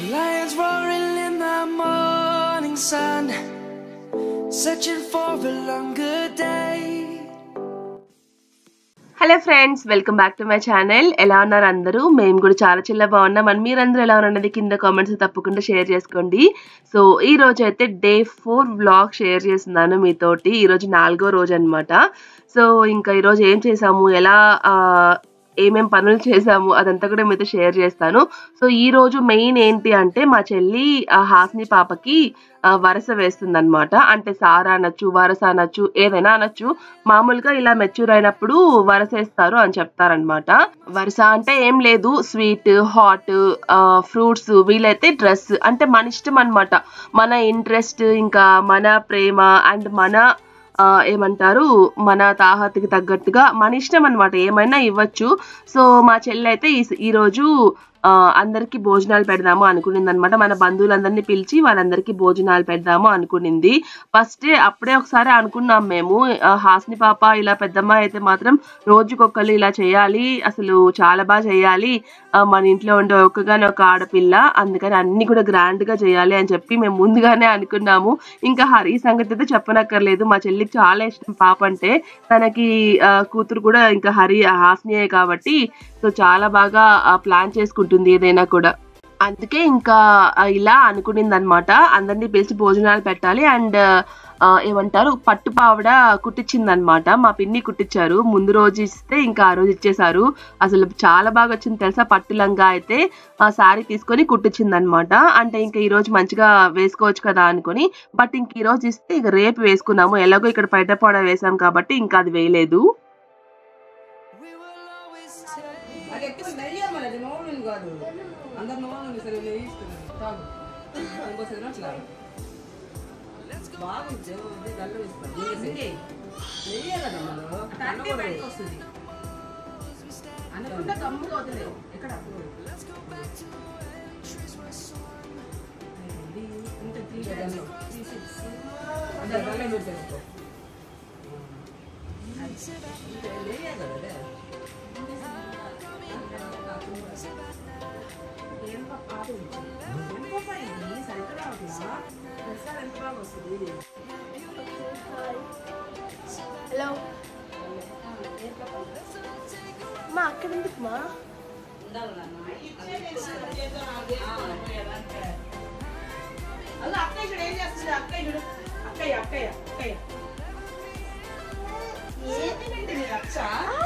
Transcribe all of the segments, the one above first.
Lions roaring in the morning sun, searching for a longer day. Hello friends welcome back to my channel ఎలా ఉన్నారు అందరూ మేము కూడా చాలా చాలా బాగున్నాం అని మీరందరూ ఎలా ఉన్నది కింద కామెంట్స్ తప్పకుండా షేర్ చేసుకోండి సో ఈ రోజు అయితే డే ఫోర్ వ్లాగ్ షేర్ చేస్తున్నాను మీతోటి ఈ రోజు నాలుగో రోజు అనమాట సో ఇంకా ఈరోజు ఏం చేసాము ఎలా ఆ, ఏమేం పనులు చేసాము అదంతా కూడా మీతో షేర్ చేస్తాను సో ఈ రోజు మెయిన్ ఏంటి అంటే మా చెల్లి ఆ హాస్ని పాపకి ఆ, వరస వేస్తుంది అనమాట అంటే సారా అనొచ్చు వరస అనొచ్చు ఏదైనా అనొచ్చు మామూలుగా ఇలా మెచ్యూర్ అయినప్పుడు వరసేస్తారు అని చెప్తారనమాట వరస అంటే ఏం లేదు స్వీట్ హాట్ ఫ్రూట్స్ వీలైతే డ్రెస్ అంటే మన ఇష్టం అనమాట మన ఇంట్రెస్ట్ ఇంకా మన ప్రేమ అండ్ మన ఆ, ఏమంటారు మన తాహతకి తగ్గట్టుగా మన ఇష్టం అనమాట ఏమైనా ఇవ్వచ్చు సో మా చెల్లి అయితే ఈ- ఈరోజు ఆ, అందరికీ భోజనాలు పెడదాము అనుకునింది అనమాట మన బంధువులందరినీ పిలిచి వాళ్ళందరికీ భోజనాలు పెడదాము అనుకునింది ఫస్ట్ అప్పుడే ఒకసారి అనుకున్నాం మేము ఆ, హాస్ని పాప ఇలా పెద్దమ్మ అయితే మాత్రం రోజుకొకరు ఇలా చేయాలి అసలు చాలా బాగా చేయాలి ఆ, మన ఇంట్లో ఉండే ఒక్కగానే ఒక ఆడపిల్ల అందుకని అన్ని కూడా గ్రాండ్ గా చేయాలి అని చెప్పి మేము ముందుగానే అనుకున్నాము ఇంకా హరి సంగతి అయితే చెప్పనక్కర్లేదు మా చెల్లికి చాలా ఇష్టం పాప అంటే తనకి ఆ, కూతురు కూడా ఇంకా హరి హాస్నియే కాబట్టి సో చాలా బాగా ప్లాన్ చేసుకుంటుంది ఏదైనా కూడా అందుకే ఇంకా ఆ, ఇలా అనుకునింది అనమాట అందరినీ పిలిచి భోజనాలు పెట్టాలి అండ్ ఏమంటారు పట్టు పావడ కుట్టించిందనమాట మా పిన్ని కుట్టించారు ముందు రోజు ఇస్తే ఇంకా ఆ రోజు ఇచ్చేసారు అసలు చాలా బాగా వచ్చింది తెలుసా పట్టు లంగా అయితే ఆ శారీ తీసుకొని కుట్టించిందనమాట అంటే ఇంకా ఈ రోజు మంచిగా వేసుకోవచ్చు కదా అనుకొని బట్ ఇంక ఈ రోజు ఇస్తే ఇక రేపు వేసుకున్నాము ఎలాగో ఇక్కడ పైట పాడ వేసాం కాబట్టి ఇంకా అది వేయలేదు We will always take. అది ఎక్కువ నెయ్యి మరి అది నూనె కాదు అందరు నూనె సరే నెయ్యి ఇస్తున్నారు తాగు ఇంకోసారి అట్లా బాగుంది ఇది దల్లం ఇస్తాను నెయ్యి నెయ్యే కదా మనలో వస్తుంది అనుకుంటే కమ్ముగా వదిలే ఎక్కడ ఇంత త్రీ దల్లం త్రీ సిక్స్ అంటే దల్లం పెట్టేసుకో నెయ్యే కదా అదే హలో మా అక్కడ ఎందుకు మా అలా అక్కయ్య చూడు ఏం చేస్తుంది అక్కయ్య చూడు అక్కయ్య అక్కయ్య అక్కయ్య ఏంటంటే నీ రక్ష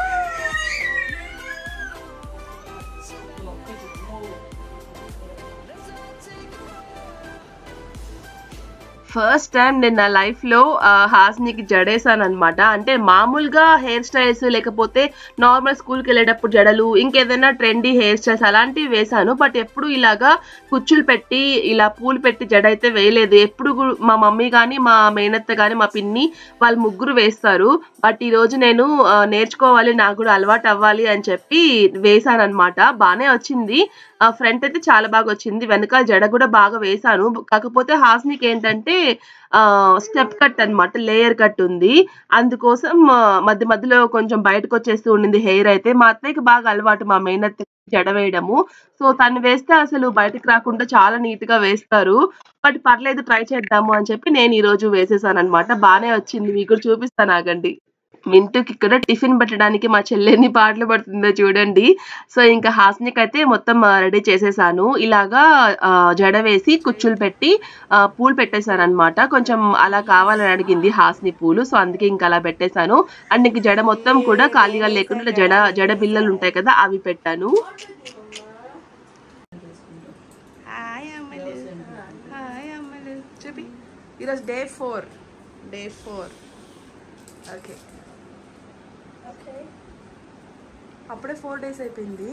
ఫస్ట్ టైం నేను నా లైఫ్ లో ఆ, హాస్నికి జడేసాను అనమాట అంటే మామూలుగా హెయిర్ స్టైల్స్ లేకపోతే నార్మల్ స్కూల్కి వెళ్ళేటప్పుడు జడలు ఇంకేదైనా ట్రెండీ హెయిర్ స్టైల్స్ అలాంటివి వేసాను బట్ ఎప్పుడు ఇలాగా కుచ్చులు పెట్టి ఇలా పూలు పెట్టి జడ అయితే వేయలేదు ఎప్పుడు గు- మా మమ్మీ కానీ మా మేనత్త కానీ మా పిన్ని వాళ్ళు ముగ్గురు వేస్తారు బట్ ఈ రోజు నేను ఆ, నేర్చుకోవాలి నాకు కూడా అలవాటు అవ్వాలి అని చెప్పి వేసాను అనమాట బాగానే వచ్చింది ఫ్రంట్ అయితే చాలా బాగా వచ్చింది వెనకాల జడ కూడా బాగా వేసాను కాకపోతే హాస్నికి ఏంటంటే స్టెప్ కట్ అన్నమాట లేయర్ కట్ ఉంది అందుకోసం ఆ, మధ్య మధ్యలో కొంచెం బయటకు వచ్చేస్తూ ఉండింది హెయిర్ అయితే మా అత్తయ్యకి బాగా అలవాటు మా మెయినత్త జడ వేయడము సో తను వేస్తే అసలు బయటకు రాకుండా చాలా నీట్ గా వేస్తారు బట్ పర్లేదు ట్రై చేద్దాము అని చెప్పి నేను ఈ రోజు వేసేసాను అనమాట బాగానే వచ్చింది మీకు కూడా చూపిస్తాను ఆగండి మింటుకి ఇక్కడ టిఫిన్ పెట్టడానికి మా చెల్లి ఎన్ని పాటలు పడుతుందో చూడండి సో ఇంకా హాస్నికి అయితే మొత్తం రెడీ చేసేసాను ఇలాగా ఆ, జడ వేసి కుచ్చులు పెట్టి ఆ, పూలు పెట్టేశాను అనమాట కొంచెం అలా కావాలని అడిగింది హాస్ని పూలు సో అందుకే ఇంకా అలా పెట్టేశాను అండ్ ఇంక జడ మొత్తం కూడా ఖాళీగా లేకుండా ఇట్లా జడ జడ బిల్లలు ఉంటాయి కదా అవి పెట్టాను హాయ్ అమ్మలు హాయ్ అమ్మలు చూపి ఈరోజు day four day four okay అప్పుడే ఫోర్ డేస్ అయిపోయింది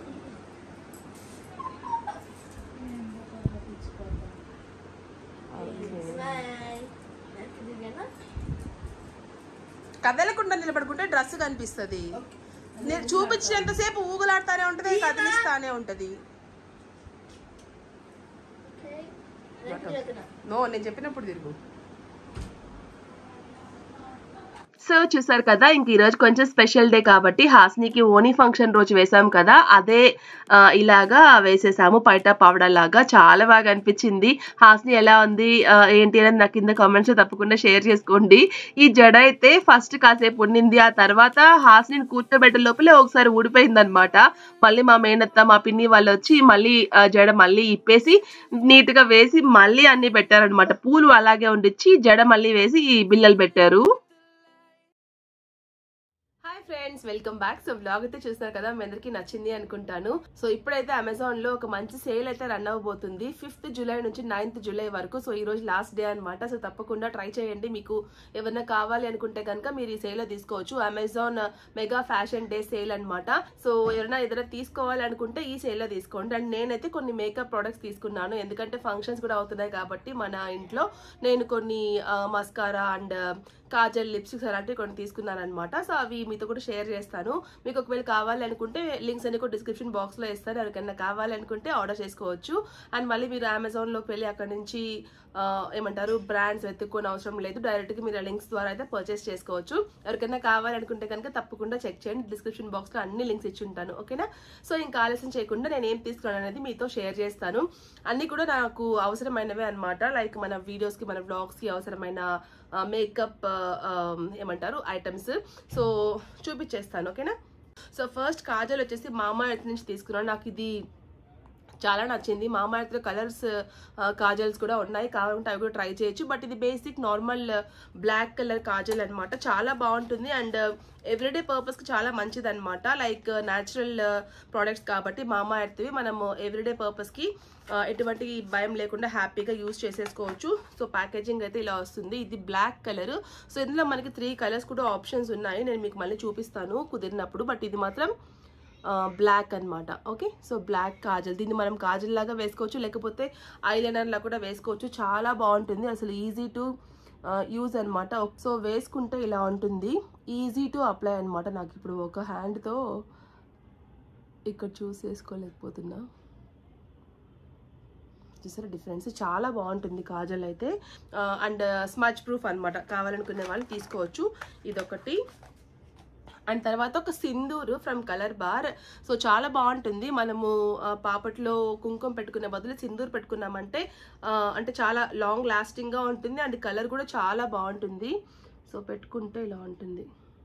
కదలకుండా నిలబడుకుంటే డ్రెస్ కనిపిస్తుంది నేను చూపించినంతసేపు ఊగులాడుతానే ఉంటది కదిలిస్తానే ఉంటది నో నేను చెప్పినప్పుడు తిరుగు సో చూసారు కదా ఇంక ఈరోజు కొంచెం స్పెషల్ డే కాబట్టి హాస్నికి ఓనీ ఫంక్షన్ రోజు వేసాం కదా అదే ఆ, ఇలాగా వేసేసాము పైట పవడర్ లాగా చాలా బాగా అనిపించింది హాస్ని ఎలా ఉంది ఆ, ఏంటి అనేది నాకు కింద కామెంట్స్ తప్పకుండా షేర్ చేసుకోండి ఈ జడ అయితే ఫస్ట్ కాసేపు ఉండింది ఆ తర్వాత హాస్ని కూర్చోబెట్టే లోపలే ఒకసారి ఊడిపోయింది అనమాట మళ్ళీ మా మేనత్త మా పిన్ని వాళ్ళు వచ్చి మళ్ళీ ఆ, జడ మళ్ళీ ఇప్పేసి నీట్ గా వేసి మళ్ళీ అన్ని పెట్టారనమాట పూలు అలాగే ఉండిచ్చి జడ మళ్ళీ వేసి ఈ బిల్లలు పెట్టారు hi friends welcome back so blog అయితే చూస్తున్నారు కదా మీ అందరికీ నచ్చింది అనుకుంటాను సో ఇప్పుడైతే అమెజాన్ లో ఒక మంచి సేల్ అయితే రన్ అవ్వబోతుంది ఫిఫ్త్ జూలై నుంచి నైన్త్ జూలై వరకు సో ఈ రోజు లాస్ట్ డే అన్నమాట సో తప్పకుండా ట్రై చేయండి మీకు ఏమన్నా కావాలి అనుకుంటే కనుక మీరు ఈ సేల్ లో తీసుకోవచ్చు Amazon mega fashion day sale అన్నమాట సో ఎవరైనా ఏదైనా తీసుకోవాలి అనుకుంటే ఈ సేల్ లో తీసుకోండి అండ్ నేనైతే కొన్ని మేకప్ ప్రొడక్ట్స్ తీసుకున్నాను ఎందుకంటే ఫంక్షన్స్ కూడా అవుతున్నాయి కాబట్టి మన ఇంట్లో నేను కొన్ని మస్కారా అండ్ కాజల్ లిప్స్టిక్స్ అలాంటివి కొన్ని తీసుకున్నాను అనమాట సో అవి మీతో కూడా షేర్ చేస్తాను మీకు ఒకవేళ కావాలి అనుకుంటే లింక్స్ అన్ని కూడా డిస్క్రిప్షన్ బాక్స్ లో ఇస్తాను ఎవరికైనా కావాలి అనుకుంటే ఆర్డర్ చేసుకోవచ్చు అండ్ మళ్ళీ మీరు అమెజాన్ లోకి వెళ్ళి అక్కడ నుంచి ఆ, ఏమంటారు బ్రాండ్స్ వెతుక్కోని అవసరం లేదు డైరెక్ట్ గా మీరు లింక్స్ ద్వారా అయితే పర్చేస్ చేసుకోవచ్చు ఎవరికైనా కావాలనుకుంటే కనుక తప్పకుండా చెక్ చేయండి డిస్క్రిప్షన్ బాక్స్ లో అన్ని లింక్స్ ఇచ్చి ఉంటాను ఓకేనా సో ఇంకా ఆలస్యం చేయకుండా నేను ఏం తీసుకున్నాను అనేది మీతో షేర్ చేస్తాను అన్ని కూడా నాకు అవసరమైనవే అన్నమాట లైక్ మన వీడియోస్ కి మన బ్లాగ్స్ కి అవసరమైన మేకప్ ఏమంటారు ఐటమ్స్ సో చూపించేస్తాను ఓకేనా సో ఫస్ట్ కాజల్ వచ్చేసి మామా ఎర్త్ నుంచి తీసుకున్నాను నాకు ఇది చాలా నచ్చింది మామా ఎర్త్ కలర్స్ కాజల్స్ కూడా ఉన్నాయి కావాలంటే అవి కూడా ట్రై చేయొచ్చు బట్ ఇది basic normal black colour kajal అన్నమాట చాలా బాగుంటుంది అండ్ ఎవ్రీడే పర్పస్కి చాలా మంచిది అనమాట లైక్ న్యాచురల్ ప్రోడక్ట్స్ కాబట్టి మామా ఎర్త్వి మనము ఎవ్రీడే పర్పస్కి ఎటువంటి భయం లేకుండా హ్యాపీగా యూస్ చేసేసుకోవచ్చు సో ప్యాకేజింగ్ అయితే ఇలా వస్తుంది ఇది బ్లాక్ కలర్ సో ఇందులో మనకి త్రీ కలర్స్ కూడా ఆప్షన్స్ ఉన్నాయి నేను మీకు మళ్ళీ చూపిస్తాను కుదిరినప్పుడు బట్ ఇది మాత్రం బ్లాక్ అన్నమాట ఓకే సో బ్లాక్ కాజల్ దీన్ని మనం కాజల్ లాగా వేసుకోవచ్చు లేకపోతే ఐలైనర్ లా కూడా వేసుకోవచ్చు చాలా బాగుంటుంది అసలు ఈజీ టు యూజ్ అనమాట సో వేసుకుంటే ఇలా ఉంటుంది ఈజీ టు అప్లై అనమాట నాకు ఇప్పుడు ఒక హ్యాండ్తో ఇక్కడ చూస్ చేసుకోలేకపోతున్నా చూసారా డిఫరెన్స్ చాలా బాగుంటుంది కాజల్ అయితే అండ్ స్మచ్ ప్రూఫ్ అన్నమాట కావాలనుకునే వాళ్ళు తీసుకోవచ్చు ఇదొకటి అండ్ తర్వాత ఒక sindoor from colour bar so చాలా బాగుంటుంది మనము ఆ, పాపట్లో కుంకుమ పెట్టుకునే బదులు సింధూర్ పెట్టుకున్నామంటే ఆ, అంటే చాలా లాంగ్ లాస్టింగ్గా ఉంటుంది అండ్ కలర్ కూడా చాలా బాగుంటుంది సో పెట్టుకుంటే ఇలా ఉంటుంది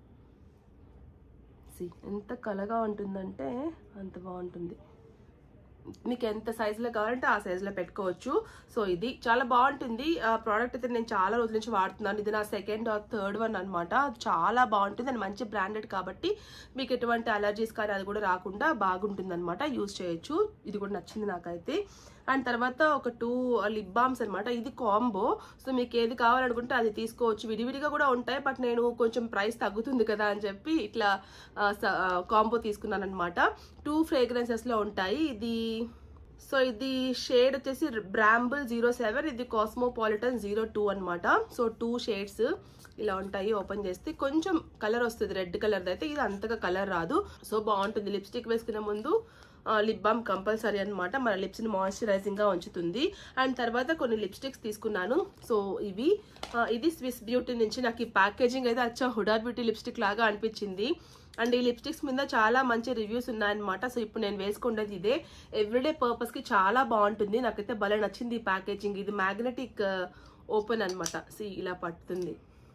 సి ఎంత కలగా ఉంటుందంటే అంత బాగుంటుంది మీకు ఎంత సైజులో కావాలంటే ఆ సైజులో పెట్టుకోవచ్చు సో ఇది చాలా బాగుంటుంది ఆ ప్రోడక్ట్ అయితే నేను చాలా రోజుల నుంచి వాడుతున్నాను ఇది నా సెకండ్ ఆర్ థర్డ్ వన్ అనమాట చాలా బాగుంటుంది అండ్ మంచి బ్రాండెడ్ కాబట్టి మీకు ఎటువంటి అలర్జీస్ కానీ అది కూడా రాకుండా బాగుంటుంది అనమాట యూజ్ చేయొచ్చు ఇది కూడా నచ్చింది నాకైతే అండ్ తర్వాత ఒక టూ లిప్ బామ్స్ అనమాట ఇది కాంబో సో మీకు ఏది కావాలనుకుంటే అది తీసుకోవచ్చు విడివిడిగా కూడా ఉంటాయి బట్ నేను కొంచెం ప్రైస్ తగ్గుతుంది కదా అని చెప్పి ఇట్లా కాంబో తీసుకున్నాను అనమాట టూ ఫ్రేగ్రెన్సెస్లో ఉంటాయి ఇది సో ఇది షేడ్ వచ్చేసి బ్రాంబుల్ జీరో సెవెన్ ఇది కాస్మోపాలిటన్ జీరో టూ అనమాట సో టూ షేడ్స్ ఇలా ఉంటాయి ఓపెన్ చేస్తే కొంచెం కలర్ వస్తుంది రెడ్ కలర్ అయితే ఇది అంతగా కలర్ రాదు సో బాగుంటుంది లిప్స్టిక్ వేసుకునే ముందు లిప్ బామ్ కంపల్సరీ అనమాట మన లిప్స్ని మాయిశ్చరైజింగ్గా ఉంచుతుంది అండ్ తర్వాత కొన్ని లిప్స్టిక్స్ తీసుకున్నాను సో ఇవి ఆ, ఇది స్విస్ బ్యూటీ నుంచి నాకు ఈ ప్యాకేజింగ్ అయితే అచ్చా హుడా బ్యూటీ లిప్స్టిక్ లాగా అనిపించింది అండ్ ఈ లిప్స్టిక్స్ మీద చాలా మంచి రివ్యూస్ ఉన్నాయన్నమాట సో ఇప్పుడు నేను వేసుకున్నది ఇదే ఎవ్రీడే పర్పస్కి చాలా బాగుంటుంది నాకైతే భలే నచ్చింది ఈ ప్యాకేజింగ్ ఇది మ్యాగ్నెటిక్ ఓపెన్ అనమాట సి ఇలా పడుతుంది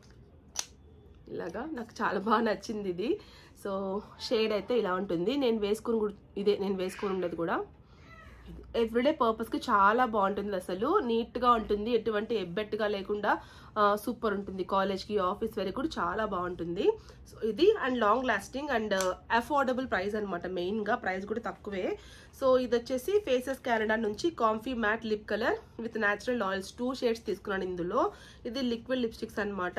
ఇలాగా నాకు చాలా బాగా నచ్చింది ఇది సో షేడ్ అయితే ఇలా ఉంటుంది నేను వేసుకుని కూడా ఇదే నేను వేసుకుని ఉండేది కూడా ఎవ్రీడే పర్పస్కి చాలా బాగుంటుంది అసలు నీట్గా ఉంటుంది ఎటువంటి ఎబ్బెట్టుగా లేకుండా సూపర్ ఉంటుంది కాలేజ్కి ఆఫీస్ వరకు కూడా చాలా బాగుంటుంది సో ఇది and long lasting and affordable price అనమాట మెయిన్గా ప్రైస్ కూడా తక్కువే సో ఇది వచ్చేసి ఫేసెస్ కెనడా నుంచి comfy matte lip colour with natural oils two shades తీసుకున్నాను ఇందులో ఇది లిక్విడ్ లిప్స్టిక్స్ అనమాట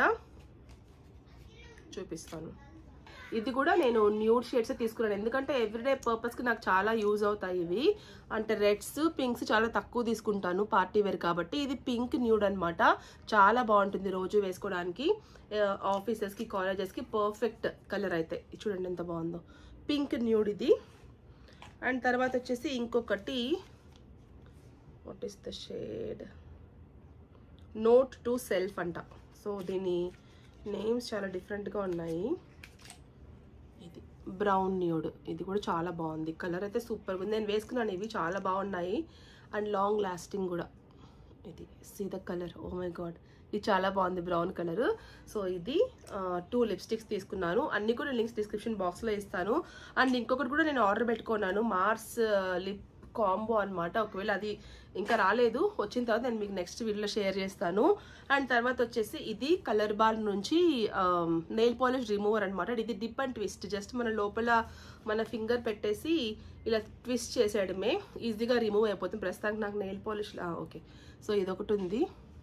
చూపిస్తాను ఇది కూడా నేను న్యూడ్ షేడ్స్ తీసుకున్నాను ఎందుకంటే ఎవ్రీడే పర్పస్కి నాకు చాలా యూజ్ అవుతాయి ఇవి అంటే రెడ్స్ పింక్స్ చాలా తక్కువ తీసుకుంటాను పార్టీ వేర్ కాబట్టి ఇది పింక్ న్యూడ్ అనమాట చాలా బాగుంటుంది రోజు వేసుకోవడానికి ఆఫీసెస్కి కాలేజెస్కి పర్ఫెక్ట్ కలర్ అయితే ఇది చూడండి ఎంత బాగుందో పింక్ న్యూడ్ ఇది అండ్ తర్వాత వచ్చేసి ఇంకొకటి what is the shade note to self అంట సో దీని నేమ్స్ చాలా డిఫరెంట్గా ఉన్నాయి ఇది బ్రౌన్ న్యూడ్ ఇది కూడా చాలా బాగుంది కలర్ అయితే సూపర్గా ఉంది నేను వేసుకున్నాను ఇవి చాలా బాగున్నాయి అండ్ లాంగ్ లాస్టింగ్ కూడా ఇది see the colour oh my god ఇది చాలా బాగుంది బ్రౌన్ కలర్ సో ఇది టూ లిప్స్టిక్స్ తీసుకున్నాను అన్ని కూడా లింక్స్ డిస్క్రిప్షన్ బాక్స్లో ఇస్తాను అండ్ ఇంకొకటి కూడా నేను ఆర్డర్ పెట్టుకున్నాను మార్స్ లిప్ కాంబో అన్నమాట ఒకవేళ అది ఇంకా రాలేదు వచ్చిన తర్వాత నేను మీకు నెక్స్ట్ వీడియోలో షేర్ చేస్తాను అండ్ తర్వాత వచ్చేసి ఇది కలర్ బార్ నుంచి నెయిల్ పాలిష్ రిమూవర్ అనమాట ఇది డిప్ అండ్ ట్విస్ట్ జస్ట్ మన లోపల మన ఫింగర్ పెట్టేసి ఇలా ట్విస్ట్ చేసేయడమే ఈజీగా రిమూవ్ అయిపోతుంది ప్రస్తుతానికి నాకు నెయిల్ పాలిష్ ఓకే సో ఇదొకటి ఉంది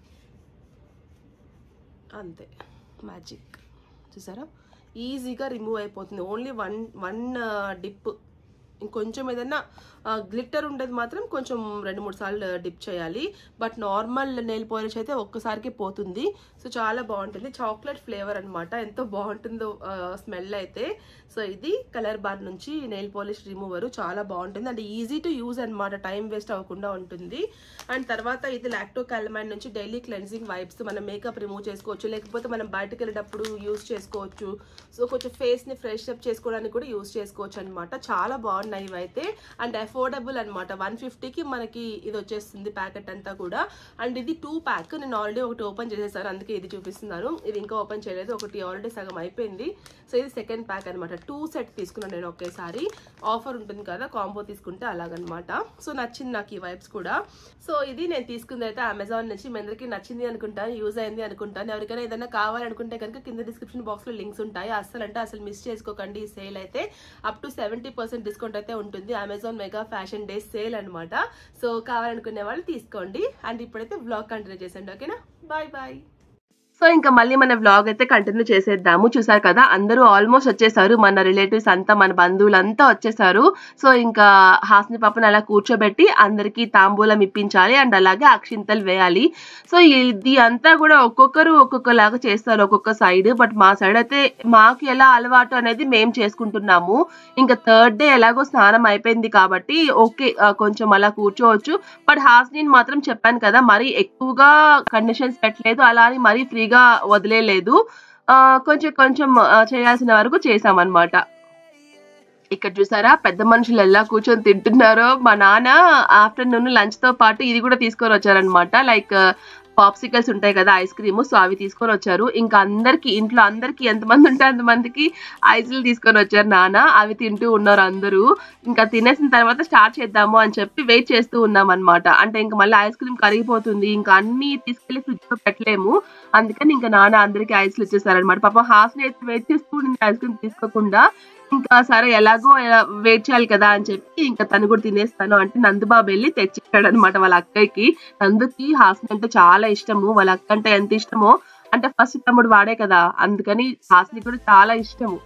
అంతే మ్యాజిక్ చూసారా ఈజీగా రిమూవ్ అయిపోతుంది ఓన్లీ వన్ వన్ డిప్ ఇంకొంచెం ఏదైనా గ్లిట్టర్ ఉండేది మాత్రం కొంచెం రెండు మూడు సార్లు డిప్ చేయాలి బట్ నార్మల్ నెయిల్ పాలిష్ అయితే ఒక్కసారికి పోతుంది సో చాలా బాగుంటుంది చాక్లెట్ ఫ్లేవర్ అనమాట ఎంతో బాగుంటుందో స్మెల్ అయితే సో ఇది కలర్ బార్ నుంచి నెయిల్ పాలిష్ రిమూవర్ చాలా బాగుంటుంది అండ్ ఈజీ టు యూజ్ అనమాట టైం వేస్ట్ అవ్వకుండా ఉంటుంది అండ్ తర్వాత ఇది లాక్టో కాలమైన్ నుంచి డైలీ క్లెన్జింగ్ వైబ్స్ మనం మేకప్ రిమూవ్ చేసుకోవచ్చు లేకపోతే మనం బయటకు వెళ్ళేటప్పుడు యూజ్ చేసుకోవచ్చు సో కొంచెం ఫేస్ని ఫ్రెష్ అప్ చేసుకోవడానికి కూడా యూజ్ చేసుకోవచ్చు అనమాట చాలా బాగున్నాయి ఇవైతే అండ్ అఫోర్డబుల్ అనమాట వన్ ఫిఫ్టీకి మనకి ఇది వచ్చేస్తుంది ప్యాకెట్ అంతా కూడా అండ్ ఇది టూ ప్యాక్ నేను ఆల్రెడీ ఒకటి ఓపెన్ చేసేసాను అందుకే ఇది చూపిస్తున్నాను ఇది ఇంకా ఓపెన్ చేయలేదు ఒకటి ఆల్రెడీ సగం అయిపోయింది సో ఇది సెకండ్ ప్యాక్ అనమాట టూ సెట్ తీసుకున్నాను నేను ఒకేసారి ఆఫర్ ఉంటుంది కదా కాంబో తీసుకుంటే అలాగనమాట సో నచ్చింది నాకు ఈ వైబ్స్ కూడా సో ఇది నేను తీసుకుంది అయితే అమెజాన్ నుంచి మీ అందరికీ నచ్చింది అనుకుంటాను యూజ్ అయింది అనుకుంటాను ఎవరికైనా ఏదైనా కావాలనుకుంటే కనుక కింద డిస్క్రిప్షన్ బాక్స్ లో లింక్స్ ఉంటాయి అస్సలు అంటే అసలు మిస్ చేసుకోకండి ఈ సేల్ అయితే up to seventy percent discount అయితే ఉంటుంది Amazon mega fashion day sale అనమాట సో కావాలనుకునే వాళ్ళు తీసుకోండి అండ్ ఇప్పుడైతే బ్లాగ్ కంటిన్యూ చేసండి ఓకేనా బాయ్ బాయ్ సో ఇంకా మళ్ళీ మన వ్లాగ్ అయితే కంటిన్యూ చేసేద్దాము చూసారు కదా అందరూ ఆల్మోస్ట్ వచ్చేసారు మన రిలేటివ్స్ అంతా మన బంధువులు అంతా వచ్చేసారు సో ఇంకా హాస్ని పాపని అలా కూర్చోబెట్టి అందరికీ తాంబూలం ఇప్పించాలి అండ్ అలాగే అక్షింతలు వేయాలి సో ఇది అంతా కూడా ఒక్కొక్కరు ఒక్కొక్కలాగా చేస్తారు ఒక్కొక్క సైడ్ బట్ మా సైడ్ అయితే మాకు ఎలా అలవాటు అనేది మేము చేసుకుంటున్నాము ఇంకా థర్డ్ డే ఎలాగో స్నానం అయిపోయింది కాబట్టి ఓకే కొంచెం అలా కూర్చోవచ్చు బట్ హాస్ని మాత్రం చెప్పాను కదా మరి ఎక్కువగా కండిషన్స్ పెట్టలేదు అలా అని మరీ ఫ్రీగా వదిలేలేదు ఆ, కొంచెం కొంచెం ఆ, చేయాల్సిన వరకు చేసామన్నమాట ఇక్కడ చూసారా పెద్ద మనుషులు ఎలా కూర్చొని తింటున్నారో మా నాన్న ఆఫ్టర్నూన్ లంచ్ తో పాటు ఇది కూడా తీసుకొని వచ్చారనమాట లైక్ పాప్సికల్స్ ఉంటాయి కదా ఐస్ క్రీమ్ సో అవి తీసుకొని వచ్చారు ఇంకా అందరికి ఇంట్లో అందరికి ఎంతమంది ఉంటే అంతమందికి ఐస్లు తీసుకొని వచ్చారు నాన్న అవి తింటూ ఉన్నారు అందరూ ఇంకా తినేసిన తర్వాత స్టార్ట్ చేద్దాము అని చెప్పి వెయిట్ చేస్తూ ఉన్నాం అనమాట అంటే ఇంకా మళ్ళీ ఐస్ క్రీమ్ కరిగిపోతుంది ఇంకా అన్ని తీసుకెళ్లి ఫ్రిడ్జ్ లో పెట్టలేము అందుకని ఇంకా నాన్న అందరికి ఐస్లు ఇచ్చేసారనమాట పాపం హాఫ్ అయితే వెయిట్ చేస్తూ ఐస్ క్రీమ్ తీసుకోకుండా ఇంకా సరే ఎలాగో వెయిట్ చేయాలి కదా అని చెప్పి ఇంకా తను కూడా తినేస్తాను అంటే నందుబాబు వెళ్ళి తెచ్చిచ్చాడు అనమాట వాళ్ళ అక్కకి నందుకి హాస్ని అంటే చాలా ఇష్టము వాళ్ళ అక్క అంటే ఎంత ఇష్టమో అంటే ఫస్ట్ తమ్ముడు వాడే కదా అందుకని హాస్ని కూడా చాలా ఇష్టము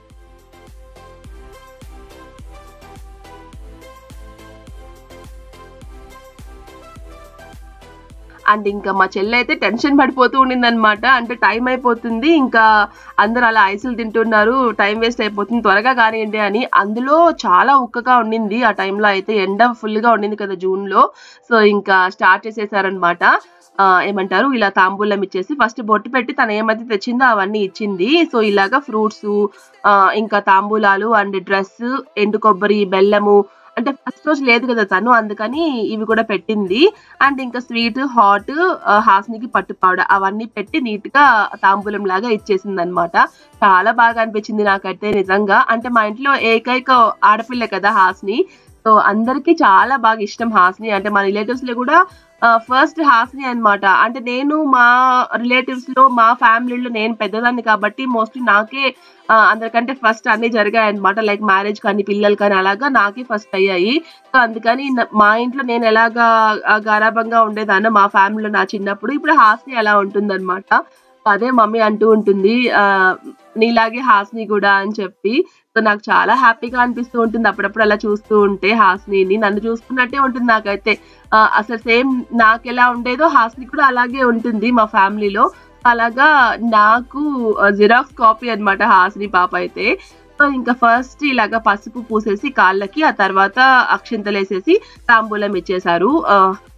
అండ్ ఇంకా మా చెల్లి అయితే టెన్షన్ పడిపోతూ ఉండింది అనమాట అంటే టైం అయిపోతుంది ఇంకా అందరు అలా ఐసులు తింటున్నారు టైం వేస్ట్ అయిపోతుంది త్వరగా కానివ్వండి అని అందులో చాలా ఉక్కగా ఉండింది ఆ టైంలో అయితే ఎండ ఫుల్ గా ఉండింది కదా జూన్ లో సో ఇంకా స్టార్ట్ చేసేసారనమాట ఏమంటారు ఇలా తాంబూలం ఇచ్చేసి ఫస్ట్ బొట్టు పెట్టి తను ఏమైతే తెచ్చిందో అవన్నీ ఇచ్చింది సో ఇలాగా ఫ్రూట్స్ ఇంకా తాంబూలాలు అండ్ డ్రెస్ ఎండు కొబ్బరి బెల్లము అంటే ఫస్ట్ రోజు లేదు కదా తను అందుకని ఇవి కూడా పెట్టింది అండ్ ఇంకా స్వీట్ హాట్ హాస్నికి పట్టు పౌడర్ అవన్నీ పెట్టి నీట్ గా తాంబూలం లాగా ఇచ్చేసింది అనమాట చాలా బాగా అనిపించింది నాకైతే నిజంగా అంటే మా ఇంట్లో ఏకైక ఆడపిల్ల కదా హాస్ని సో అందరికి చాలా బాగా ఇష్టం హాస్ని అంటే మా రిలేటివ్స్ లో కూడా ఫస్ట్ హాస్ని అన్నమాట అంటే నేను మా రిలేటివ్స్ లో మా ఫ్యామిలీలో నేను పెద్దదాన్ని కాబట్టి మోస్ట్లీ నాకే ఆ, అందరికంటే ఫస్ట్ అన్ని జరిగాయి అనమాట లైక్ మ్యారేజ్ కానీ పిల్లలు కానీ అలాగా నాకే ఫస్ట్ అయ్యాయి సో అందుకని న- మా ఇంట్లో నేను ఎలాగా ఆ, గారాబంగా ఉండేదానో మా ఫ్యామిలీలో నా చిన్నప్పుడు ఇప్పుడు హాస్ని అలా ఉంటుందన్నమాట అదే మమ్మీ అంటూ ఉంటుంది ఆ నీలాగే హాస్ని కూడా అని చెప్పి సో నాకు చాలా హ్యాపీగా అనిపిస్తూ ఉంటుంది అప్పుడప్పుడు అలా చూస్తూ ఉంటే హాస్నిని నన్ను చూసుకున్నట్టే ఉంటుంది నాకైతే ఆ, అసలు సేమ్ నాకు ఎలా ఉండేదో హాస్ని కూడా అలాగే ఉంటుంది మా ఫ్యామిలీలో అలాగా నాకు జిరాక్స్ కాపీ అన్నమాట హాస్ని పాప అయితే సో ఇంకా ఫస్ట్ ఇలాగా పసుపు పూసేసి కాళ్ళకి ఆ తర్వాత అక్షింతలు వేసేసి తాంబూలం ఇచ్చేసారు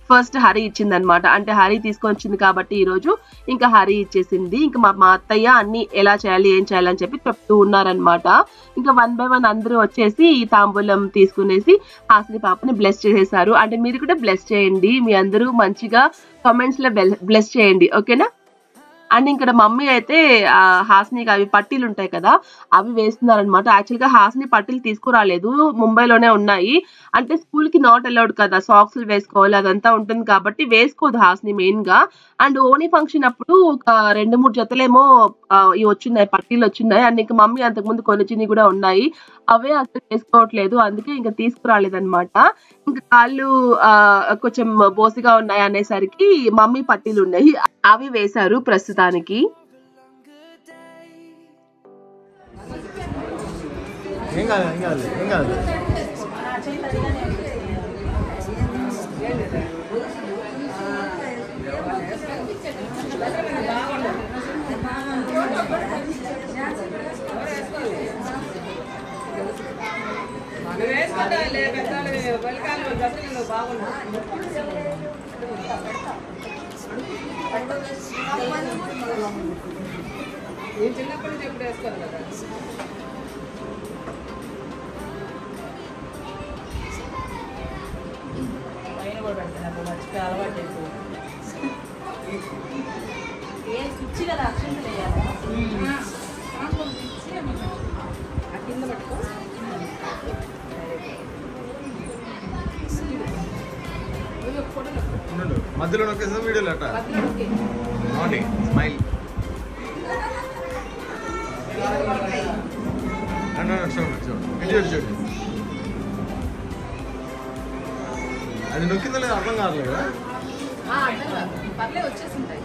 ఫస్ట్ హరి ఇచ్చింది అనమాట అంటే హరి తీసుకొని వచ్చింది కాబట్టి ఈ రోజు ఇంకా హరి ఇచ్చేసింది ఇంకా మా మా అత్తయ్య అన్ని ఎలా చేయాలి ఏం చేయాలి అని చెప్పి చెప్తూ ఉన్నారనమాట ఇంకా వన్ బై వన్ అందరూ వచ్చేసి ఈ తాంబూలం తీసుకునేసి హాసిని పాపని బ్లెస్ చేసేసారు అంటే మీరు కూడా బ్లెస్ చేయండి మీ అందరూ మంచిగా కామెంట్స్ లో బ్లెస్ చేయండి ఓకేనా అండ్ ఇక్కడ మమ్మీ అయితే ఆ, హాసినికి అవి పట్టీలు ఉంటాయి కదా అవి వేస్తున్నారు అనమాట యాక్చువల్ గా హాసిని పట్టీలు తీసుకురాలేదు ముంబైలోనే ఉన్నాయి అంటే స్కూల్ కి నాట్ అలౌడ్ కదా సాక్స్ వేసుకోవాలి అదంతా ఉంటుంది కాబట్టి వేసుకోదు హాసిని మెయిన్ గా అండ్ ఓనీ ఫంక్షన్ అప్పుడు ఒక రెండు మూడు జతలేమో ఆ, ఇవి వచ్చినాయి పట్టీలు వచ్చినాయి అండ్ ఇంకా మమ్మీ అంతకుముందు కొనిచ్చినవి కూడా ఉన్నాయి అవే అసలు వేసుకోవట్లేదు అందుకే ఇంకా తీసుకురాలేదు అనమాట ఇంకా కాళ్ళు ఆ, కొంచెం బోసిగా ఉన్నాయి అనేసరికి మమ్మీ పట్టీలు ఉన్నాయి అవి వేశారు ప్రస్తుతానికి ఏం కాదు ఏం కాదు ఏం కాదు మనం వేసుకుంటా లే పెద్దలు బలికాలు దసరా బాగున్నా నేను చిన్నప్పటి నుంచి ఎప్పుడు వేసుకోను కదా పైన కూడా పెడతాను మర్చిపోయి అలవాటు ఎక్కువ ఆ కింద పట్టుకో ఒక ఫోటో ఉండు. మధ్యలో నొక్కేసిన వీడియోలు అట్ట మార్నింగ్ స్మైల్ చూడండి చూడండి ఇటు చూడు అది నొక్కిందో లేదో అర్థం కావట్లేదు కదా పర్లే వచ్చేసింటాయి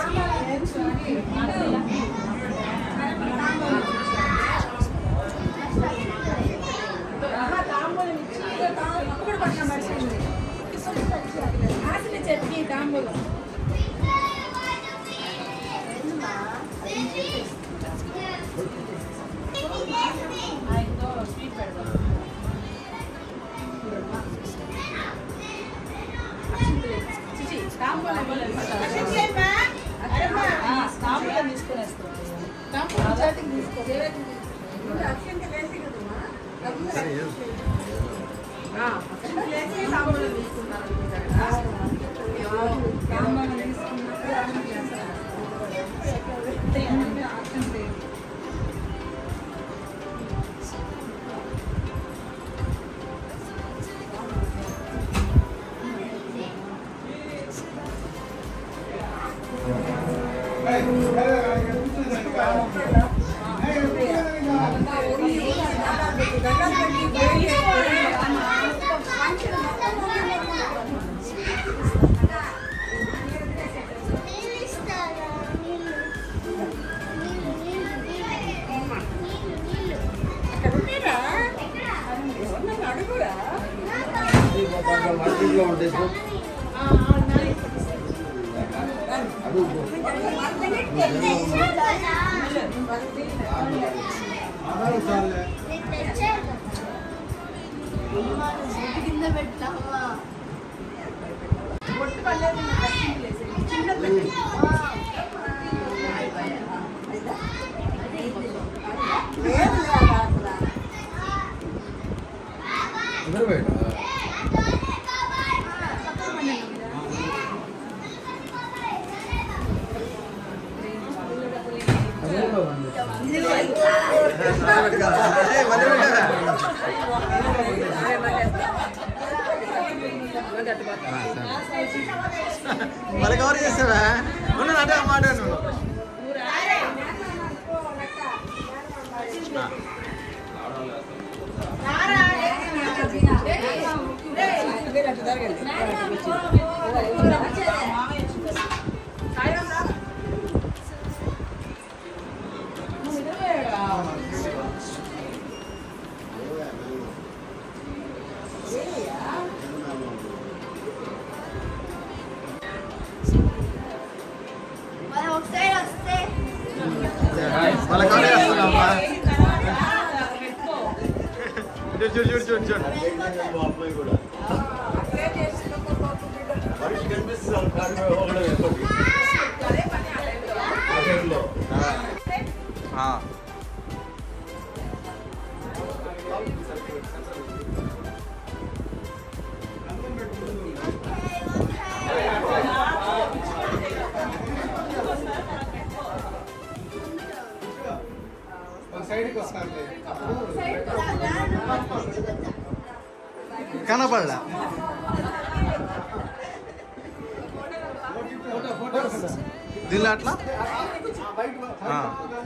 సరే ఏం? అందరూ బయట మళ్ళీ కవర్ చేస్తావా ఉన్నాను అదే మాట నువ్వు మళ్ళీ కవర్ చేస్తున్నావా చూడు చూడు చూడు చూడు చూడు हाँ కనపడలా దీనిలో అట్లా ఆ.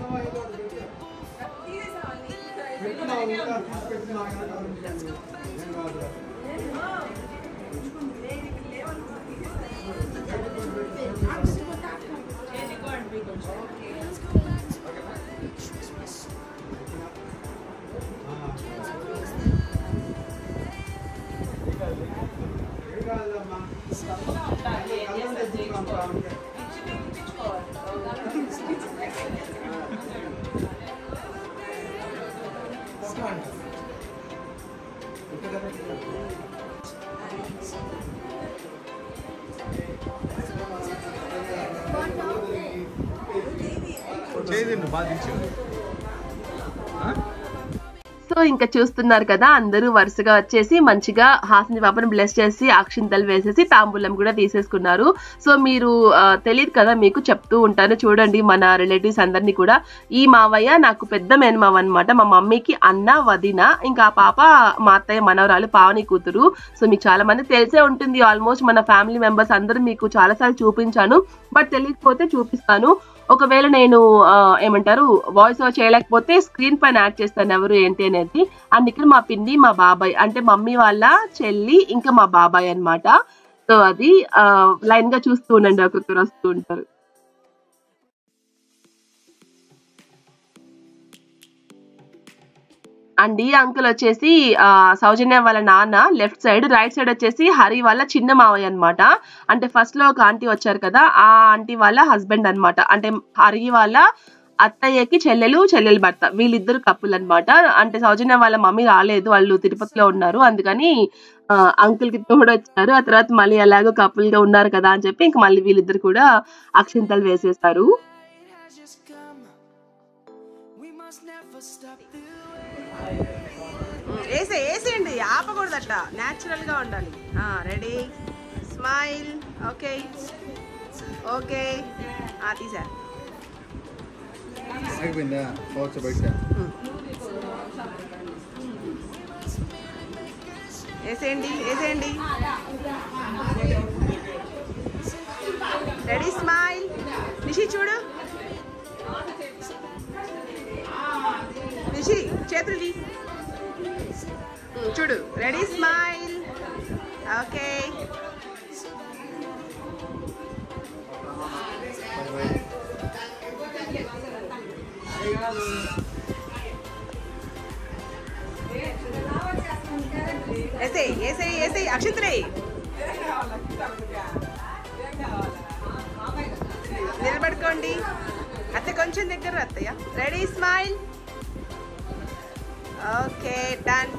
చేయండి బాగా దించు సో ఇంకా చూస్తున్నారు కదా అందరూ వరుసగా వచ్చేసి మంచిగా హాసిని పాపను బ్లెస్ చేసి అక్షింతలు వేసేసి తాంబూలం కూడా తీసేసుకున్నారు సో మీరు ఆ, తెలియదు కదా మీకు చెప్తూ ఉంటాను చూడండి మన రిలేటివ్స్ అందరినీ కూడా ఈ మావయ్య నాకు పెద్ద మేనమావ అనమాట మా మమ్మీకి అన్న వదిన ఇంకా ఆ పాప మా అత్తయ్య మనవరాలు పావని కూతురు సో మీకు చాలా మంది తెలిసే ఉంటుంది ఆల్మోస్ట్ మన ఫ్యామిలీ మెంబర్స్ అందరూ మీకు చాలాసార్లు చూపించాను బట్ తెలియకపోతే చూపిస్తాను ఒకవేళ నేను ఆ, ఏమంటారు వాయిస్ ఓవర్ చేయలేకపోతే స్క్రీన్ పైన యాడ్ చేస్తాను ఎవరు ఏంటి అనేది అండ్ ఇక్కడ మా పిన్ని మా బాబాయ్ అంటే మమ్మీ వాళ్ళ చెల్లి ఇంకా మా బాబాయ్ అన్నమాట సో అది లైన్ గా చూస్తూ ఉండండి ఒక్కొక్కరు వస్తూ ఉంటారు అండ్ ఈ అంకుల్ వచ్చేసి ఆ, సౌజన్య వాళ్ళ నాన్న లెఫ్ట్ సైడ్ రైట్ సైడ్ వచ్చేసి హరి వాళ్ళ చిన్న మావయ్య అన్నమాట అంటే ఫస్ట్ లో ఒక ఆంటీ వచ్చారు కదా ఆ ఆంటీ వాళ్ళ హస్బెండ్ అన్నమాట అంటే హరి వాళ్ళ అత్తయ్యకి చెల్లెలు చెల్లెలు భర్త వీళ్ళిద్దరు కప్పులు అన్నమాట అంటే సౌజన్య వాళ్ళ మమ్మీ రాలేదు వాళ్ళు తిరుపతిలో ఉన్నారు అందుకని అంకుల్ కి తోడు వచ్చారు ఆ తర్వాత మళ్ళీ ఎలాగో couple గా ఉన్నారు కదా అని చెప్పి ఇంకా మళ్ళీ వీళ్ళిద్దరు కూడా అక్షింతలు వేసేస్తారు It has just come. We must never stop the వేసే వేసేయండి ఆపకూడదట న్యాచురల్ గా ఉండాలి రెడీ స్మైల్ ఓకే ఓకే తీసా అయిపోయిందా పోవచ్చు బయట వేసేయండి వేసేయండి రెడీ స్మైల్ నిషి చూడు నిషి చేతులు చూడు రెడీ స్మైల్ ఓకే వేసే వేసే వేసే అక్షిత్రే నిలబడుకోండి అత్త కొంచెం దగ్గర అత్తయ్య రెడీ స్మైల్ ఓకే డన్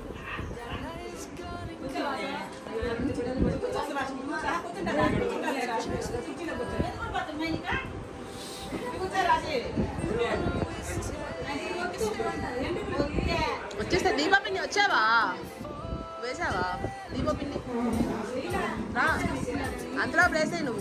వచ్చేస్తా దీపా పిన్ని వచ్చావా వేసావా దీపా పిన్ని రా అంతలో వేసాయి నువ్వు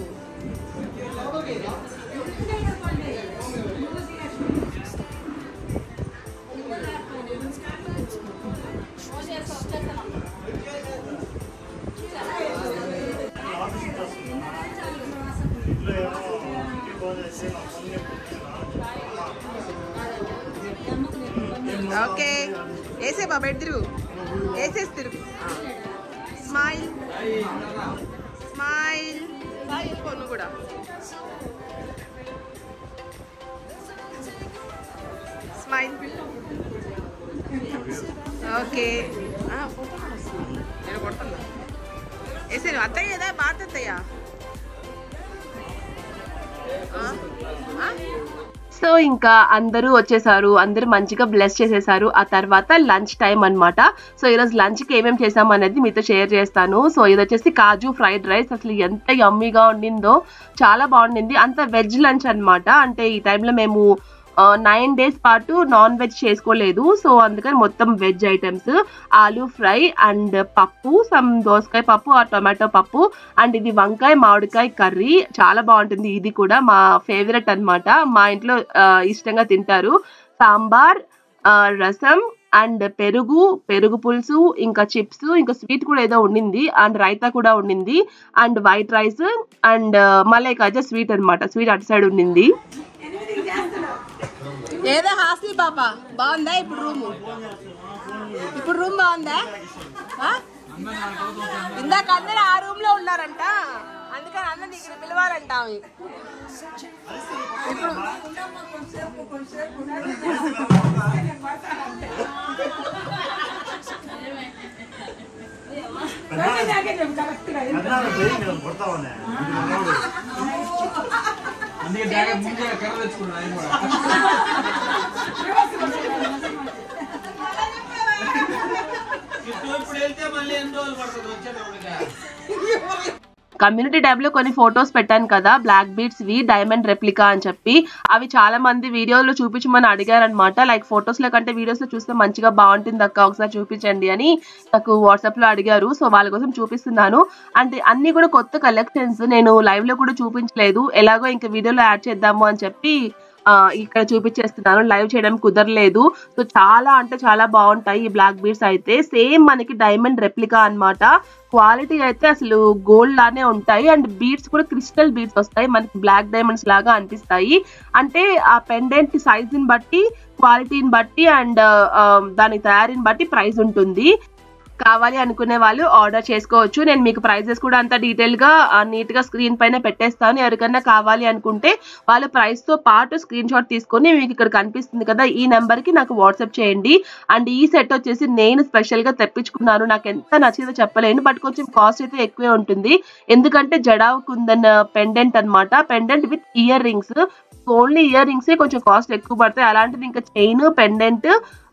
ఓకే వేసే బాబా ఎటు తిరుగు వేసేసి తిరుగు స్మైల్ స్మైల్ కొను కూడా స్మైల్ ఓకే నేను కొడుతున్నా వేసే నువ్వు అత్తయ్య కదా భారత అత్తయ్య ఆ? ఆ? సో ఇంకా అందరూ వచ్చేసారు అందరూ మంచిగా బ్లెస్ చేసేసారు ఆ తర్వాత లంచ్ టైం అన్నమాట సో ఈరోజు లంచ్కి ఏమేమి చేసాం అనేది మీతో షేర్ చేస్తాను సో ఇది వచ్చేసి కాజు ఫ్రైడ్ రైస్ అసలు ఎంత యమ్మీగా ఉండిందో చాలా బాగుండింది అంత వెజ్ లంచ్ అన్నమాట అంటే ఈ టైంలో మేము నైన్ డేస్ పాటు నాన్ వెజ్ చేసుకోలేదు సో అందుకని మొత్తం veg items aloo fry and పప్పు సమ్ దోసకాయ పప్పు ఆ టొమాటో పప్పు అండ్ ఇది వంకాయ మామిడికాయ కర్రీ చాలా బాగుంటుంది ఇది కూడా మా ఫేవరెట్ అన్నమాట మా ఇంట్లో ఆ, ఇష్టంగా తింటారు సాంబార్ ఆ, రసం అండ్ పెరుగు పెరుగు పులుసు ఇంకా చిప్స్ ఇంకా స్వీట్ కూడా ఏదో ఉండింది అండ్ రైతా కూడా ఉండింది and white rice and malai kaja sweet అన్నమాట స్వీట్ అటు సైడ్ ఉండింది ఏదో హాస్టల్ పాప బాగుందా ఇప్పుడు రూమ్ ఇప్పుడు రూమ్ బాగుందా ఆ? ఇందాక అందరు ఆ రూమ్ లో ఉన్నారంట అందుకని అందరిని ఇక్కడ పిలవాలంట ఆమె. ఇప్పుడు అందుకే జాగ్రత్త ముందే కర్ర తెచ్చుకున్నాను ఆయన కూడా ఇప్పుడు ఇప్పుడు వెళ్తే మళ్ళీ ఎన్ని రోజులు పడుతుంది వచ్చేటప్పటికి కమ్యూనిటీ ట్యాబ్ లో కొన్ని ఫొటోస్ పెట్టాను కదా బ్లాక్ బీట్స్ వి డైమండ్ రెప్లికా అని చెప్పి అవి చాలా మంది వీడియోలో చూపించమని అడిగారనమాట లైక్ ఫొటోస్ లో కంటే వీడియోస్ లో చూస్తే మంచిగా బాగుంటుంది అక్క ఒకసారి చూపించండి అని నాకు వాట్సాప్ లో అడిగారు సో వాళ్ళ కోసం చూపిస్తున్నాను అంటే అన్ని కూడా కొత్త కలెక్షన్స్ నేను లైవ్ లో కూడా చూపించలేదు ఎలాగో ఇంకా వీడియోలో యాడ్ చేద్దాము అని చెప్పి ఆ, ఇక్కడ చూపించేస్తున్నాను లైవ్ చేయడం కుదరలేదు సో చాలా అంటే చాలా బాగుంటాయి ఈ బ్లాక్ బీడ్స్ అయితే సేమ్ మనకి డైమండ్ రెప్లికా అన్నమాట క్వాలిటీ అయితే అసలు గోల్డ్ లానే ఉంటాయి అండ్ బీడ్స్ కూడా క్రిస్టల్ బీడ్స్ వస్తాయి మనకి బ్లాక్ డైమండ్స్ లాగా అనిపిస్తాయి అంటే ఆ పెండెంట్ సైజుని బట్టి క్వాలిటీని బట్టి అండ్ దాని తయారీని బట్టి ప్రైస్ ఉంటుంది కావాలి అనుకునే వాళ్ళు ఆర్డర్ చేసుకోవచ్చు నేను మీకు ప్రైజెస్ కూడా అంత డీటెయిల్ గా నీట్ గా స్క్రీన్ పైన పెట్టేస్తాను ఎవరికైనా కావాలి అనుకుంటే వాళ్ళ ప్రైస్ తో పాటు స్క్రీన్ షాట్ తీసుకొని మీకు ఇక్కడ కనిపిస్తుంది కదా ఈ నెంబర్ కి నాకు వాట్సాప్ చేయండి అండ్ ఈ సెట్ వచ్చేసి నేను స్పెషల్ గా తెప్పించుకున్నాను నాకు ఎంత నచ్చిందో చెప్పలేను బట్ కొంచెం కాస్ట్ అయితే ఎక్కువే ఉంటుంది ఎందుకంటే జడావ్ కుందన్ పెండెంట్ అన్నమాట pendant with ear rings only ear rings కొంచెం కాస్ట్ ఎక్కువ పడతాయి అలాంటిది ఇంకా చైన్ పెండెంట్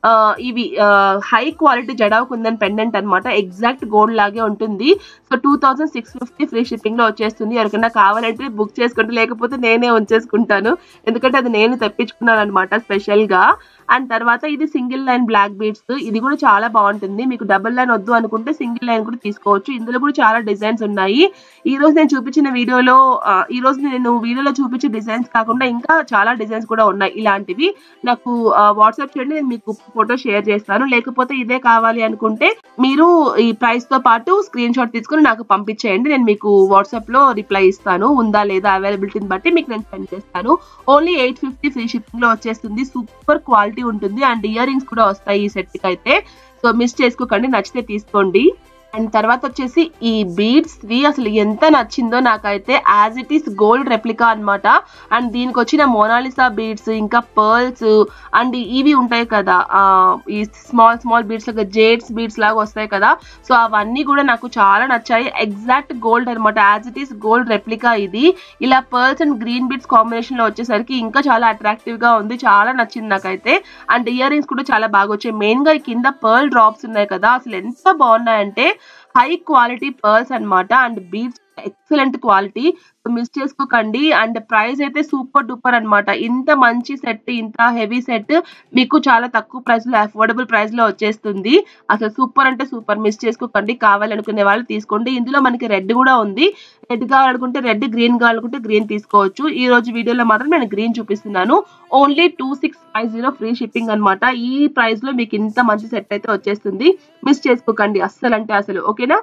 ఇవి high quality jadau kundan pendant అన్నమాట ఎగ్జాక్ట్ గోల్డ్ లాగే ఉంటుంది so two thousand six fifty free shipping లో వచ్చేస్తుంది ఎవరికైనా కావాలంటే బుక్ చేసుకుంటే లేకపోతే నేనే ఉంచేసుకుంటాను ఎందుకంటే అది నేను తెప్పించుకున్నాను అనమాట స్పెషల్ గా అండ్ తర్వాత ఇది సింగిల్ లైన్ బ్లాక్ బీడ్స్ ఇది కూడా చాలా బాగుంటుంది మీకు డబుల్ లైన్ వద్దు అనుకుంటే సింగిల్ లైన్ కూడా తీసుకోవచ్చు ఇందులో కూడా చాలా డిజైన్స్ ఉన్నాయి ఈ రోజు నేను చూపించిన వీడియోలో ఆ, ఈ రోజు నేను వీడియోలో చూపించే డిజైన్స్ కాకుండా ఇంకా చాలా డిజైన్స్ కూడా ఉన్నాయి ఇలాంటివి నాకు వాట్సాప్ చేయండి నేను మీకు ఫోటో షేర్ చేస్తాను లేకపోతే ఇదే కావాలి అనుకుంటే మీరు ఈ ప్రైస్ తో పాటు స్క్రీన్ షాట్ తీసుకుని నాకు పంపించేయండి నేను మీకు వాట్సాప్ లో రిప్లై ఇస్తాను ఉందా లేదా అవైలబిలిటీని బట్టి మీకు నేను సెండ్ చేస్తాను only eight fifty free shipping లో వచ్చేస్తుంది సూపర్ క్వాలిటీ ఉంటుంది అండ్ ఇయర్ రింగ్స్ కూడా వస్తాయి ఈ సెట్ కి అయితే సో మిస్ చేసుకోకండి నచ్చితే తీసుకోండి అండ్ తర్వాత వచ్చేసి ఈ బీడ్స్ వి అసలు ఎంత నచ్చిందో నాకైతే as it is gold replica అన్నమాట అండ్ దీనికి వచ్చిన మోనాలిసా బీడ్స్ ఇంకా పర్ల్స్ అండ్ ఇవి ఉంటాయి కదా ఆ, ఈ స్మాల్ స్మాల్ బీడ్స్ లాగా జేడ్స్ బీడ్స్ లాగా వస్తాయి కదా సో అవన్నీ కూడా నాకు చాలా నచ్చాయి ఎగ్జాక్ట్ గోల్డ్ అనమాట as it is gold replica ఇది ఇలా pearls and green beads combination లో వచ్చేసరికి ఇంకా చాలా అట్రాక్టివ్ గా ఉంది చాలా నచ్చింది నాకైతే అండ్ ఇయర్ రింగ్స్ కూడా చాలా బాగా వచ్చాయి మెయిన్ గా ఈ కింద పర్ల్ డ్రాప్స్ ఉన్నాయి కదా అసలు ఎంత బాగున్నాయంటే హై క్వాలిటీ పర్ల్స్ అన్నమాట and beads excellent quality miss చేసుకోకండి అండ్ ప్రైస్ అయితే సూపర్ డూపర్ అన్నమాట ఇంత మంచి సెట్ ఇంత హెవీ సెట్ మీకు చాలా తక్కువ ప్రైస్ లో అఫోర్డబుల్ ప్రైస్ లో వచ్చేస్తుంది అసలు సూపర్ అంటే సూపర్ మిస్ చేసుకోకండి కావాలనుకునే వాళ్ళు తీసుకోండి ఇందులో మనకి రెడ్ కూడా ఉంది రెడ్ కావాలనుకుంటే రెడ్ గ్రీన్ కావాలనుకుంటే గ్రీన్ తీసుకోవచ్చు ఈ రోజు వీడియోలో మాత్రం నేను గ్రీన్ చూపిస్తున్నాను only two six five zero free shipping అనమాట ఈ ప్రైస్ లో మీకు ఇంత మంచి సెట్ అయితే వచ్చేస్తుంది మిస్ చేసుకోకండి అస్సలు అంటే అసలు ఓకేనా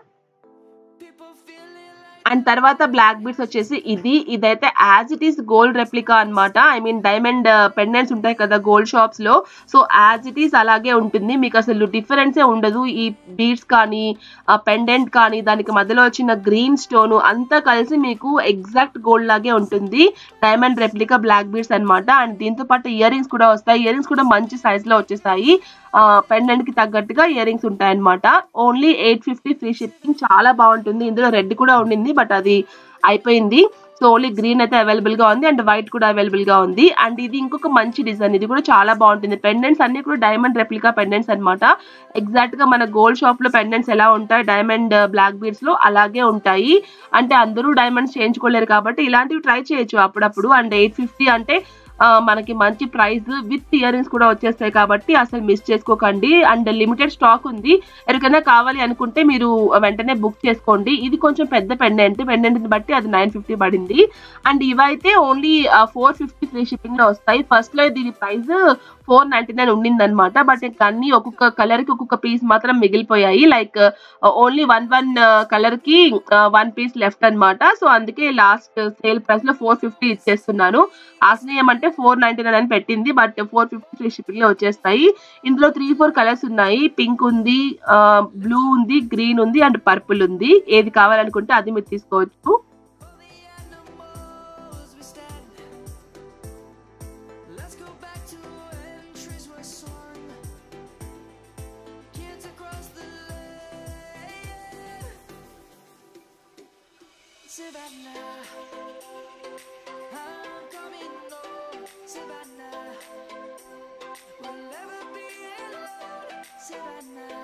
అండ్ తర్వాత బ్లాక్ బీడ్స్ వచ్చేసి ఇది ఇదైతే as it is gold replica అన్నమాట ఐ మీన్ డైమండ్ పెండెంట్స్ ఉంటాయి కదా గోల్డ్ షాప్స్ లో సో యాజ్ ఇట్ ఈస్ అలాగే ఉంటుంది మీకు అసలు డిఫరెన్సే ఉండదు ఈ బీడ్స్ కానీ ఆ పెండెంట్ కానీ దానికి మధ్యలో వచ్చిన గ్రీన్ స్టోన్ అంతా కలిసి మీకు ఎగ్జాక్ట్ గోల్డ్ లాగే ఉంటుంది డైమండ్ రెప్లికా బ్లాక్ బీడ్స్ అన్నమాట అండ్ దీంతో పాటు ఇయర్ రింగ్స్ కూడా వస్తాయి ఇయర్ రింగ్స్ కూడా మంచి సైజ్ లో వచ్చేసాయి పెండెంట్ కి తగ్గట్టుగా ఇయర్ రింగ్స్ ఉంటాయి అనమాట only eight fifty free shipping చాలా బాగుంటుంది ఇందులో రెడ్ కూడా ఉండింది బట్ అది అయిపోయింది సో ఓన్లీ గ్రీన్ అయితే అవైలబుల్ గా ఉంది అండ్ వైట్ కూడా అవైలబుల్ గా ఉంది అండ్ ఇది ఇంకొక మంచి డిజైన్ ఇది కూడా చాలా బాగుంటుంది పెండెంట్స్ అన్ని కూడా డైమండ్ రెప్లికా పెండెంట్స్ అన్నమాట ఎగ్జాక్ట్ గా మన గోల్డ్ షాప్ లో పెండెంట్స్ ఎలా ఉంటాయి డైమండ్ బ్లాక్ బీడ్స్ లో అలాగే ఉంటాయి అంటే అందరూ డైమండ్స్ చేయించుకోలేరు కాబట్టి ఇలాంటివి ట్రై చేయొచ్చు అప్పుడప్పుడు అండ్ ఎయిట్ ఫిఫ్టీ అంటే ఆ, మనకి మంచి ప్రైస్ విత్ ఇయర్ రింగ్స్ కూడా వచ్చేస్తాయి కాబట్టి అసలు మిస్ చేసుకోకండి అండ్ లిమిటెడ్ స్టాక్ ఉంది ఎవరికైనా కావాలి అనుకుంటే మీరు వెంటనే బుక్ చేసుకోండి ఇది కొంచెం పెద్ద పెండెంట్ పెండెంట్ బట్టి అది నైన్ ఫిఫ్టీ పడింది అండ్ ఇవైతే only four fifty free shipping లో వస్తాయి ఫస్ట్ లో దీని ప్రైస్ ఫోర్ నైన్టీ నైన్ ఉండింది అనమాట బట్ ఇంకా అన్ని ఒక్కొక్క కలర్ కి ఒక్కొక్క పీస్ మాత్రం మిగిలిపోయాయి like only one one colour కి వన్ పీస్ లెఫ్ట్ అన్నమాట సో అందుకే లాస్ట్ సేల్ ప్రైస్ లో ఫోర్ ఫిఫ్టీ ఇచ్చేస్తున్నాను ఆశ్రయం అంటే ఫోర్ నైన్టీ నైన్ అని పెట్టింది but four fifty free shipping లో వచ్చేస్తాయి ఇందులో త్రీ ఫోర్ కలర్స్ ఉన్నాయి పింక్ ఉంది బ్లూ ఉంది గ్రీన్ ఉంది అండ్ పర్పుల్ ఉంది ఏది కావాలనుకుంటే అది మీరు తీసుకోవచ్చు animals we stand. Let's go back to when trees were swung. Kids across the lane. Savannah, I'm coming home. Savannah, we'll never be alone. Savannah.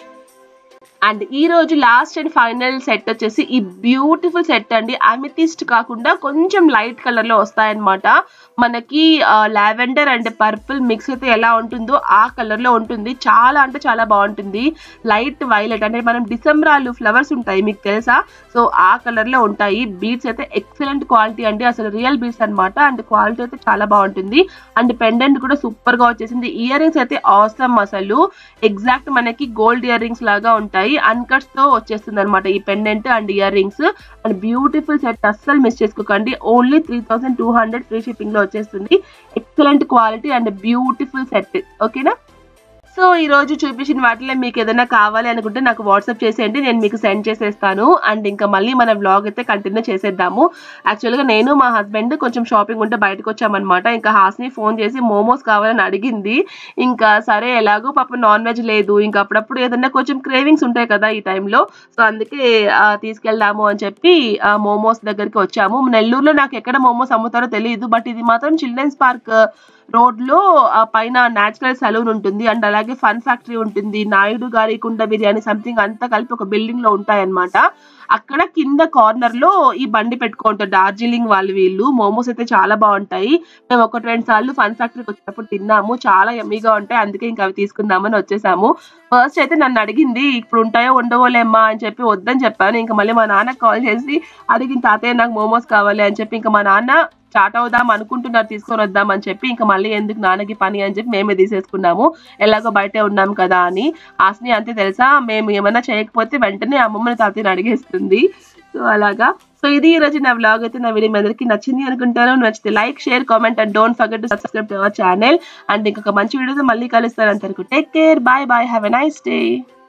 And ఈ రోజు లాస్ట్ అండ్ ఫైనల్ సెట్ వచ్చేసి ఈ బ్యూటిఫుల్ సెట్ అండి amethyst కాకుండా కొంచెం light colour లో వస్తాయన్నమాట మనకి లావెండర్ అండ్ పర్పుల్ మిక్స్ అయితే ఎలా ఉంటుందో ఆ కలర్ లో ఉంటుంది చాలా అంటే చాలా బాగుంటుంది లైట్ వైలెట్ అంటే మనం డిసెంబరాలు ఫ్లవర్స్ ఉంటాయి మీకు తెలుసా సో ఆ కలర్ లో ఉంటాయి బీడ్స్ అయితే ఎక్సలెంట్ క్వాలిటీ అండి అసలు రియల్ బీడ్స్ అన్నమాట అండ్ క్వాలిటీ అయితే చాలా బాగుంటుంది అండ్ పెండెంట్ కూడా సూపర్ గా వచ్చేసింది ఇయర్ రింగ్స్ అయితే అవసరం అసలు ఎగ్జాక్ట్ మనకి గోల్డ్ ఇయర్ రింగ్స్ లాగా ఉంటాయి అన్కట్స్ తో వచ్చేస్తుంది అనమాట ఈ pendant and ear rings and beautiful set అస్సలు మిస్ చేసుకోకండి only three thousand two hundred free shipping లో వచ్చేస్తుంది excellent quality and beautiful set ఓకేనా సో ఈ రోజు చూపించిన వాటిలో మీకు ఏదైనా కావాలి అనుకుంటే నాకు వాట్సాప్ చేసేయండి నేను మీకు సెండ్ చేసేస్తాను అండ్ ఇంకా మళ్ళీ మన వ్లాగ్ అయితే కంటిన్యూ చేసేద్దాము యాక్చువల్గా నేను మా హస్బెండ్ కొంచెం షాపింగ్ ఉంటే బయటకు వచ్చామన్నమాట ఇంకా హాస్ని ఫోన్ చేసి మోమోస్ కావాలని అడిగింది ఇంకా సరే ఎలాగో పాప నాన్ వెజ్ లేదు ఇంకా అప్పుడప్పుడు ఏదైనా కొంచెం క్రేవింగ్స్ ఉంటాయి కదా ఈ టైంలో సో అందుకే ఆ, తీసుకెళ్దాము అని చెప్పి ఆ, మోమోస్ దగ్గరికి వచ్చాము నెల్లూరులో నాకు ఎక్కడ మోమోస్ అమ్ముతారో తెలియదు బట్ ఇది మాత్రం చిల్డ్రన్స్ పార్క్ రోడ్ లో ఆ పైన నేచురల్ సలూన్ ఉంటుంది అండ్ అలాగే ఫన్ ఫ్యాక్టరీ ఉంటుంది నాయుడు గారి కుండ బిర్యానీ సంథింగ్ అంతా కలిపి ఒక బిల్డింగ్ లో ఉంటాయన్నమాట అక్కడ కింద కార్నర్ లో ఈ బండి పెట్టుకుంటారు డార్జిలింగ్ వాళ్ళు వీళ్ళు మోమోస్ అయితే చాలా బాగుంటాయి మేము ఒకటి రెండు సార్లు ఫన్ ఫ్యాక్టరీకి వచ్చినప్పుడు తిన్నాము చాలా యమ్మీగా ఉంటాయి అందుకే ఇంకా అవి తీసుకుందామని వచ్చేసాము ఫస్ట్ అయితే నన్ను అడిగింది ఇప్పుడు ఉంటాయో ఉండవోలేమ్మా అని చెప్పి వద్దని చెప్పాను ఇంకా మళ్ళీ మా నాన్నకి కాల్ చేసి అడిగిన తాతయ్య నాకు మోమోస్ కావాలి అని చెప్పి ఇంకా మా నాన్న స్టార్ట్ అవుదాం అనుకుంటున్నారు తీసుకొని వద్దాం అని చెప్పి ఇంకా మళ్ళీ ఎందుకు నాన్నకి పని అని చెప్పి మేమే తీసేసుకున్నాము ఎలాగో బయటే ఉన్నాం కదా అని ఆస్ని అంతే తెలుసా మేము ఏమైనా చేయకపోతే వెంటనే అమ్మమ్మని తాతయ్యని అడిగేస్తుంది సో అలాగా సో ఇది ఈ రోజు నా వ్లాగ్ అయితే నా వీడియో మీ అందరికీ నచ్చింది అనుకుంటాను నచ్చితే like share comment and don't forget to subscribe to our channel and ఇంకొక మంచి వీడియోతో మళ్ళీ కలుస్తాను అంతవరకు take care bye bye have a nice day